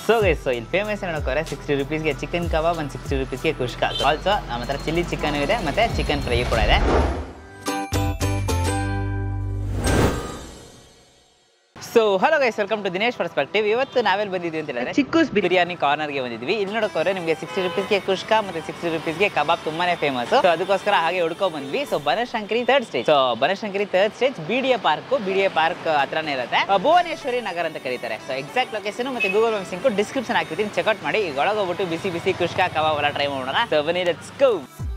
so guys so ಇಲ್ಲಿ famous ನೋಡೋಕೋರೆ sixty ರುಪೀಸ್ಗೆ ಚಿಕನ್ ಕಬಾಬ್ ಒಂದು ಸಿಕ್ಸ್ಟಿ ರುಪೀಸ್ಗೆ ಕುಷ್ಕ ಆಲ್ಸೋ ನಮ್ಮ ಹತ್ರ ಚಿಲ್ಲಿ ಚಿಕನ್ ಇದೆ ಮತ್ತೆ ಚಿಕನ್ ಫ್ರೈ ಕೂಡ ಇದೆ so hello guys welcome to Dinesh perspective ಇವತ್ತು ನಾವೆಲ್ಲಿ ಬಂದಿದ್ವಿ ಅಂತ ಹೇಳಿದ್ರೆ ಚಿಕ್ಕೂಸ್ ಬಿರಿಯಾನಿ ಕಾರ್ನರ್ಗೆ ಬಂದಿದ್ವಿ ಇಲ್ಲಿ ನೋಡೋಕೋರೆ ನಿಮಗೆ ಸಿಕ್ಸ್ಟಿ ರುಪೀಸ್ಗೆ ಕುಷ್ಕ ಮತ್ತೆ ಸಿಕ್ಸ್ಟಿ ರುಪೀಸ್ಗೆ ಕಬಾಬ್ ತುಂಬಾನೇ ಫೇಮಸ್ ಸೊ ಅದಕ್ಕೋಸ್ಕರ ಹಾಗೆ ಹುಡ್ಕೊ ಬಂದ್ವಿ so Banashankari third stage so Banashankari third stage B D A park B D A park ಹತ್ರನೇ ಇರುತ್ತೆ ಆ, ಭುವನೇಶ್ವರಿ ನಗರ ಅಂತ ಕರೀತಾರೆ ಸೊ ಎಕ್ಸಾಕ್ಟ್ ಲೊಕೇಶನ್ ಮತ್ತೆ ಗೂಗಲ್ ಮ್ಯಾಪ್ಸ್ ಲಿಂಕ್ ಡಿಸ್ಕ್ರಿಪ್ಷನ್ ಹಾಕಿರ್ತೀನಿ ಚೆಕ್ಔಟ್ ಮಾಡಿ ಈಗ ಒಳಗೆ ಹೋಗ್ಬಿಟ್ಟು ಬಿಸಿ ಬಿಸಿ ಕುಷ್ಕ ಕಬಾಬ್ ಎಲ್ಲ ಟ್ರೈ ಮಾಡೋಣ ಸೊ ಬನ್ನಿ let's go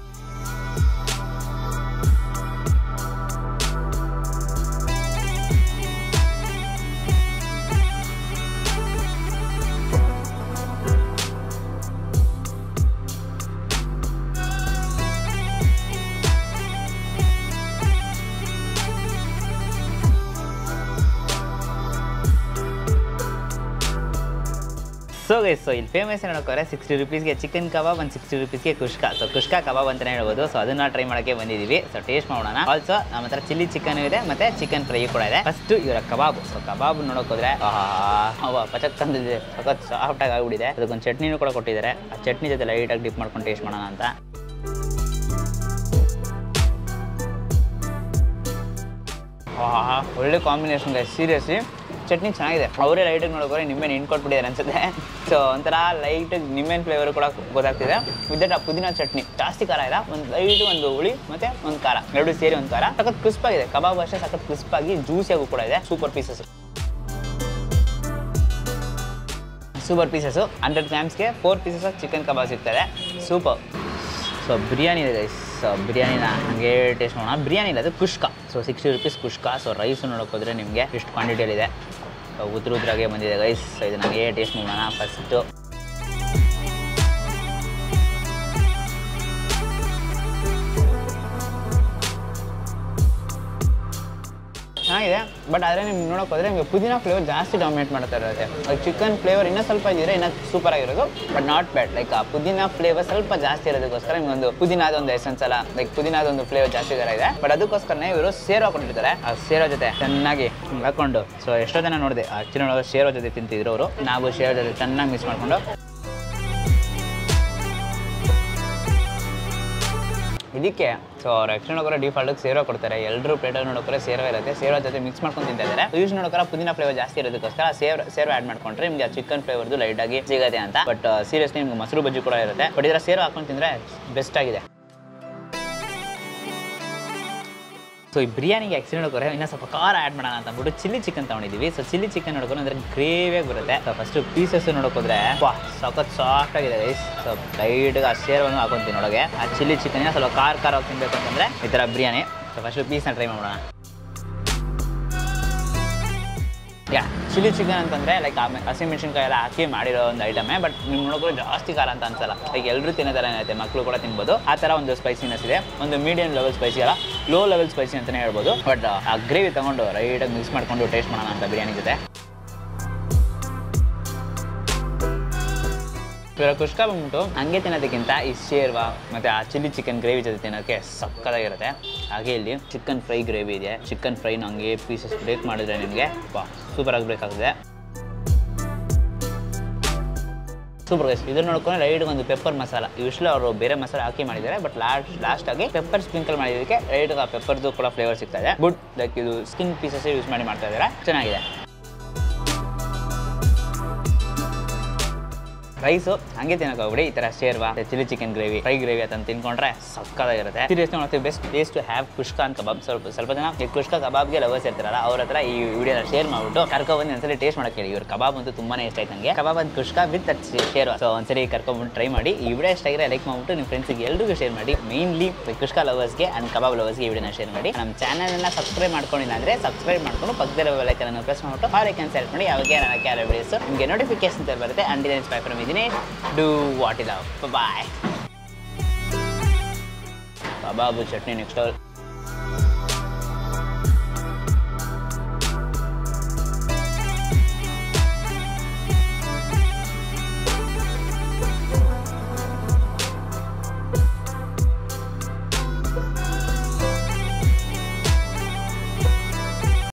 so guys so ಇಲ್ಲಿ ಫೇಮಸ್ ನೋಡೋಕೋರೆ ಸಿಕ್ಸ್ಟಿ ರುಪೀಸ್ಗೆ ಚಿಕನ್ ಕಬಾಬ್ ಒಂದು ಸಿಕ್ಸ್ಟಿ ರುಪೀಸ್ಗೆ ಕುಷ್ಕ ಸೊ ಕುಷ್ಕ ಕಬಾಬ್ ಅಂತಲೇ ಹೇಳ್ಬೋದು ಸೊ ಅದನ್ನ ಟ್ರೈ ಮಾಡೋಕ್ಕೆ ಬಂದಿದ್ದೀವಿ ಸೊ ಟೇಸ್ಟ್ ಮಾಡೋಣ ಆಲ್ಸೋ ನಮ್ಮ ಹತ್ರ ಚಿಲ್ಲಿ ಚಿಕನ್ ಇದೆ ಮತ್ತೆ ಚಿಕನ್ ಫ್ರೈ ಕೂಡ ಇದೆ ಫಸ್ಟ್ ಇವರ ಕಬಾಬ್ ಸೊ ಕಬಾಬ್ ನೋಡೋಕೋದ್ರೆ ಅವ ಪಚಕ್ ತಂದಿದೆ ಸಖತ್ ಸಾಫ್ಟಾಗಿ ಆಗ್ಬಿಟ್ಟಿದೆ ಅದಕ್ಕೊಂದು ಚಟ್ನಿನೂ ಕೂಡ ಕೊಟ್ಟಿದ್ದಾರೆ ಆ ಚಟ್ನಿ ಜೊತೆ ಲೈಟಾಗಿ ಡಿಪ್ ಮಾಡ್ಕೊಂಡು ಟೇಸ್ಟ್ ಮಾಡೋಣ ಅಂತ ಆಹಾ, ಒಳ್ಳೆ ಕಾಂಬಿನೇಷನ್ ಇದೆ ಸೀರಿಯಸ್ಲಿ ಚಟ್ನಿ ಚೆನ್ನಾಗಿದೆ ಅವರೇ ಲೈಟಾಗಿ ನೋಡೋಕೆ ನಿಂಬೆಹಣ್ಣು ಹಿಂಡ್ ಕೊಟ್ಬಿಟ್ಟಿದ್ದಾರೆ ಅನ್ಸುತ್ತೆ ಸೊ ಒಂಥರ ಲೈಟ್ ನಿಂಬೆಹಣ್ಣು ಫ್ಲೇವರ್ ಕೂಡ ಗೊತ್ತಾಗ್ತಿದೆ ವಿತ್ ಆ ಪುದೀನ ಚಟ್ನಿ ಜಾಸ್ತಿ ಖಾರ ಇಲ್ಲ ಒಂದು ಲೈಟ್ ಒಂದು ಹುಳಿ ಮತ್ತೆ ಒಂದು ಖಾರ ಎರಡು ಸೇರಿ ಒಂದು ಖಾರ ಸಖತ್ ಕ್ರಿಸ್ಪ್ ಆಗಿದೆ ಕಬಾಬ್ ಅಷ್ಟೇ ಸಖತ್ ಕ್ರಿಸ್ಪ್ ಆಗಿ ಜ್ಯೂಸಿಯಾಗೂ ಕೂಡ ಇದೆ super pieces super pieces hundred ಗ್ರಾಮ್ಸ್ಗೆ four pieces of chicken kebab ಸಿಗ್ತದೆ ಸೂಪರ್ ಸೊ ಬಿರಿಯಾನಿ ಇದೆ ಗೈಸ್ ಸೊ ಬಿರಿಯಾನಿನ ಹಾಗೆ ಟೇಸ್ಟ್ ಮಾಡೋಣ ಬಿರಿಯಾನಿ ಇಲ್ಲ ಅದು kushka so sixty rupees kushka so rice ನೋಡೋಕೆ ಹೋದ್ರೆ ನಿಮಗೆ ಎಷ್ಟು ಕ್ವಾಂಟಿಟಿಯಲ್ಲಿದೆ ಸೊ ಉದ್ರ ಉದ್ರಾಗೆ ಬಂದಿದೆ ಗೈಸ್ ಸೊ ಇದು ನನಗೆ ಟೇಸ್ಟ್ ಮಾಡೋಣ ಫಸ್ಟು ಚೆನ್ನಾಗಿದೆ ಬಟ್ ಆದರೆ ನಿಮ್ಗೆ ನೋಡೋಕೆ ಹೋದ್ರೆ ನಿಮಗೆ ಪುದೀನ ಫ್ಲೇವರ್ ಜಾಸ್ತಿ ಡಾಮಿನೇಟ್ ಮಾಡ್ತಾ ಇರುತ್ತೆ ಚಿಕನ್ ಫ್ಲೇವರ್ ಇನ್ನೂ ಸ್ವಲ್ಪ ಇದ್ದಿದ್ರೆ ಇನ್ನೂ ಸೂಪರ್ ಆಗಿರೋದು ಬಟ್ ನಾಟ್ ಬ್ಯಾಡ್ ಲೈಕ್ ಆ ಪುದೀನ ಫ್ಲೇವರ್ ಸ್ವಲ್ಪ ಜಾಸ್ತಿ ಇರೋದಕ್ಕೋಸ್ಕರ ನಿಮ್ಗೊಂದು ಪುದೀನಾದ ಒಂದು ಎಸೆನ್ಸ್ ಅಲ್ಲ ಲೈಕ್ ಪುದೀನಾದ ಒಂದು ಫ್ಲೇವರ್ ಜಾಸ್ತಿ ಥರ ಇದೆ ಬಟ್ ಅದಕ್ಕೋಸ್ಕರನೇ ಇವರು ಸೇರು ಹಾಕೊಂಡಿರ್ತಾರೆ ಆ ಸೇರೋ ಜೊತೆ ಚೆನ್ನಾಗಿ ಹಿಂಗ್ ಹಾಕೊಂಡು ಸೊ ಎಷ್ಟೋ ಜನ ನೋಡಿದೆ ಆಕ್ಚುಲಿ ನೋಡೋ ಸೇರೋ ಜೊತೆ ತಿಂತಿದ್ರು ಅವರು ನಾವು ಸೇರೋ ಜೊತೆ ಚೆನ್ನಾಗಿ ಮಿಕ್ಸ್ ಮಾಡ್ಕೊಂಡು ಇದಕ್ಕೆ ಸೊ ಅವ್ರು ಆ್ಯಕ್ಚುಲಿ ನೋಡೋಕೆ ಡಿಫಾಲ್ಟ್ ಸೇರೋ ಕೊಡ್ತಾರೆ ಎಲ್ಲರೂ ಪ್ಲೇಟಲ್ಲಿ ನೋಡೋಕೆ ಸೇರೋ ಇರುತ್ತೆ ಸೇರೋ ಜೊತೆ ಮಿಕ್ಸ್ ಮಾಡ್ಕೊಂಡು ತಿಂತಾ ಇದ್ದಾರೆ ಯೂಸ್ ನೋಡೋಕೆ ಪುದೀನ ಫ್ಲೇವರ್ ಜಾಸ್ತಿ ಇರೋದಕ್ಕೋಸ್ಕರ ಸೇವ್ ಸೇರೋ ಆ್ಯಡ್ ಮಾಡ್ಕೊಂಡ್ರೆ ನಿಮಗೆ ಚಿಕನ್ ಫ್ಲೇವರ್ದು ಲೈಟ್ ಆಗಿ ಸಿಗುತ್ತೆ ಅಂತ ಬಟ್ ಸೀರಿಯಸ್ಲಿ ನಿಮ್ಗೆ ಮೊಸರು ಬಜ್ಜಿ ಕೂಡ ಇರುತ್ತೆ ಬಟ್ ಇದರ ಸೇರೋ ಹಾಕೊಂಡು ತಿಂದರೆ ಬೆಸ್ಟ್ ಆಗಿದೆ ಸೊ ಈ ಬಿರಿಯಾನಿಗೆ ಆ್ಯಕ್ಚುಲಿ ನೋಡೋಕೆ ಇನ್ನೂ ಸ್ವಲ್ಪ ಖಾರ ಆ್ಯಡ್ ಮಾಡೋಣ ಅಂತ ಅಂದ್ಬಿಟ್ಟು ಚಿಲ್ಲಿ ಚಿಕನ್ ತೊಗೊಂಡಿದ್ದೀವಿ ಸೊ ಚಿಲ್ಲಿ ಚಿಕನ್ ನೋಡ್ಕೊಂಡು ಅಂದರೆ ಗ್ರೇವಿಯಾಗಿ ಬರುತ್ತೆ ಸೊ ಫಸ್ಟು ಪೀಸಸ್ ನೋಡೋಕೋದ್ರೆ ವಾ ಸಖತ್ ಸಾಫ್ಟ್ ಆಗಿದೆ ರೈಸ್ ಸೊ ಲೈಟ್ಗೆ ಆ ಸೇರವನ್ನು ಹಾಕೊಂತೀನಿ ಒಳಗೆ ಆ ಚಿಲ್ಲಿ ಚಿಕನ್ ಸ್ವಲ್ಪ ಖಾರ ಖಾರ ತಿನ್ಬೇಕು ಅಂತಂದರೆ ಈ ಥರ ಬಿರಿಯಾನಿ ಸೊ ಫಸ್ಟು ಪೀಸ್ನ ಟ್ರೈ ಮಾಡೋಣ ಯಾ ಚಿಲ್ಲಿ ಚಿಕನ್ ಅಂತಂದರೆ ಲೈಕ್ ಹಸಿಮೆಣಸಿನ್ಕಾಯಿ ಎಲ್ಲ ಹಾಕಿ ಮಾಡಿರೋ ಒಂದು ಐಟಮೇ ಬಟ್ ನೀವು ನೋಡೋಕೆ ಜಾಸ್ತಿ ಖಾರ ಅಂತ ಅನ್ಸಲ್ಲ ಲೈಕ್ ಎಲ್ಲರೂ ತಿನ್ನೋ ಥರ ಏನೈತೆ ಮಕ್ಕಳು ಕೂಡ ತಿನ್ಬೋದು ಆ ಥರ ಒಂದು ಸ್ಪೈಸಿನೆಸ್ ಇದೆ ಒಂದು ಮೀಡಿಯಂ ಲೆವೆಲ್ ಸ್ಪೈಸಿ ಅಲ್ಲ ಲೋ ಲೆವೆಲ್ ಸ್ಪೈಸಿ ಅಂತಲೇ ಹೇಳ್ಬೋದು ಬಟ್ ಆ ಗ್ರೇವಿ ತೊಗೊಂಡು ರೈಟಾಗಿ ಮಿಕ್ಸ್ ಮಾಡ್ಕೊಂಡು ಟೇಸ್ಟ್ ಮಾಡೋಣ ಅಂತ ಬಿರಿಯಾನಿ ಜೊತೆ ಇವಾಗ ಕುಷ್ಕ ಬಂದ್ಬಿಟ್ಟು ಹಂಗೆ ತಿನ್ನೋದಕ್ಕಿಂತ ಈ ಶೇರ್ವಾ ಮತ್ತು ಆ ಚಿಲ್ಲಿ ಚಿಕನ್ ಗ್ರೇವಿ ಜೊತೆ ತಿನ್ನೋಕ್ಕೆ ಸಕ್ಕತ್ತಾಗಿರುತ್ತೆ ಹಾಗೆ ಇಲ್ಲಿ ಚಿಕನ್ ಫ್ರೈ ಗ್ರೇವಿ ಇದೆ ಚಿಕನ್ ಫ್ರೈನ ಹಂಗೆ ಪೀಸಸ್ ಬ್ರೇಕ್ ಮಾಡಿದ್ರೆ ನಿಮಗೆ ಬಾ ಸೂಪರ್ ಆಗಬೇಕಾಗುತ್ತೆ ಸೂಪರ್ ಗೈಸ್ ಇದನ್ನ ನೋಡ್ಕೊಂಡು ರೈಡ್ ಒಂದು ಪೆಪ್ಪರ್ ಮಸಾಲ ಯೂಶ್ವಲಿ ಅವರು ಬೇರೆ ಮಸಾಲ ಹಾಕಿ ಮಾಡಿದ್ದಾರೆ ಬಟ್ ಲಾಸ್ಟ್ ಲಾಸ್ಟ್ ಆಗಿ ಪೆಪ್ಪರ್ ಸ್ಪ್ರಿಂಕಲ್ ಮಾಡಿದ್ದಕ್ಕೆ ರೈಟ್ ಆ ಪೆಪ್ಪರ್ದು ಕೂಡ ಫ್ಲೇವರ್ ಸಿಗ್ತಾ ಇದೆ ಗುಡ್ ಲೈಕ್ ಇದು ಸ್ಕಿನ್ ಪೀಸಸ್ ಯೂಸ್ ಮಾಡಿ ಮಾಡ್ತಾ ಇದ್ದಾರೆ ಚೆನ್ನಾಗಿದೆ ರೈಸು ಹಂಗೆ ತಿನ್ನಕ್ಕೆ ಹೋಗ್ಬಿಡಿ ಈ ಥರ sherva chilli chicken gravy fry gravy ಅಂತ ತಿನ್ಕೊಂಡ್ರೆ ಸಕ್ಕತ್ತಾಗಿರುತ್ತೆ ಸೀರಿಯಸ್ ನೋಡ್ತೀವಿ best taste to have kushka kebab ಸ್ವಲ್ಪ ಸ್ವಲ್ಪ ಜನ ಈ ಕುಷ್ಕ ಕಬಾಬ್ಗೆ ಲವರ್ಸ್ ಇರ್ತಾರಲ್ಲ ಅವ್ರ ಹತ್ರ ಈ ವಿಡಿಯೋನ ಶೇರ್ ಮಾಡ್ಬಿಟ್ಟು ಕರ್ಕೊಬಂದು ಒಂದ್ಸಲಿ ಟೇಸ್ಟ್ ಮಾಡಕ್ಕೆ ಹೇಳಿ ಇವ್ರ ಕಬಾಬ್ ಅಂತೂ ತುಂಬಾನೇ ಇಷ್ಟ ಆಯ್ತು ನನಗೆ ಕಬಾಬ್ ಅಂತ kushka with that sherva so ಒಂದ್ಸರಿ ಕರ್ಕೊಂಡ್ಬಿಟ್ಟು ಟ್ರೈ ಮಾಡಿ ಈ ವಿಡಿಯೋ ಇಷ್ಟ ಆಗಿದ್ರೆ ಲೈಕ್ ಮಾಡ್ಬಿಟ್ಟು ನಿಮ್ಮ ಫ್ರೆಂಡ್ಸಿಗೆ ಎಲ್ರಿಗೂ ಶೇರ್ ಮಾಡಿ ಮೇನ್ಲಿ ಕುಷ್ಕ ಲವರ್ಸ್ಗೆ ಆ್ಯಂಡ್ ಕಬಾಬ್ ಲವರ್ಸ್ಗೆ ಈ ವಿಡಿಯೋನ ಶೇರ್ ಮಾಡಿ ನಮ್ಮ ಚಾನಲ್ನ ಸಬ್ಸ್ಕ್ರೈಬ್ ಮಾಡ್ಕೊಂಡಿಲ್ಲ ಅಂದರೆ ಸಬ್ಸ್ಕ್ರೈಬ್ ಮಾಡ್ಕೊಂಡು ಪಕ್ಕದಲ್ಲಿರೋ ಬೆಲೈಕನ್ನು ಪ್ರೆಸ್ ಮಾಡ್ಬಿಟ್ಟು ಆಲ್ ಐಕನ್ ಸೆಲೆಕ್ಟ್ ಮಾಡಿ ಯಾವಾಗ ನಾನು ಕ್ಯಾರ ವಿಡಿಯೋಸ್ ನಿಮಗೆ ನೋಟಿಫಿಕೇಶನ್ ಬರುತ್ತೆ ಅಂಡ್ ಇನ್ಸ್ಪೈರ್ ಫ್ರಮ್ ಇದೀನಿ ಡೂ ವಾಟ್ ಇಲ್ ಬಾಯ್ ಕಬಾಬು ಚಟ್ನಿ ನೆಕ್ಸ್ಟ್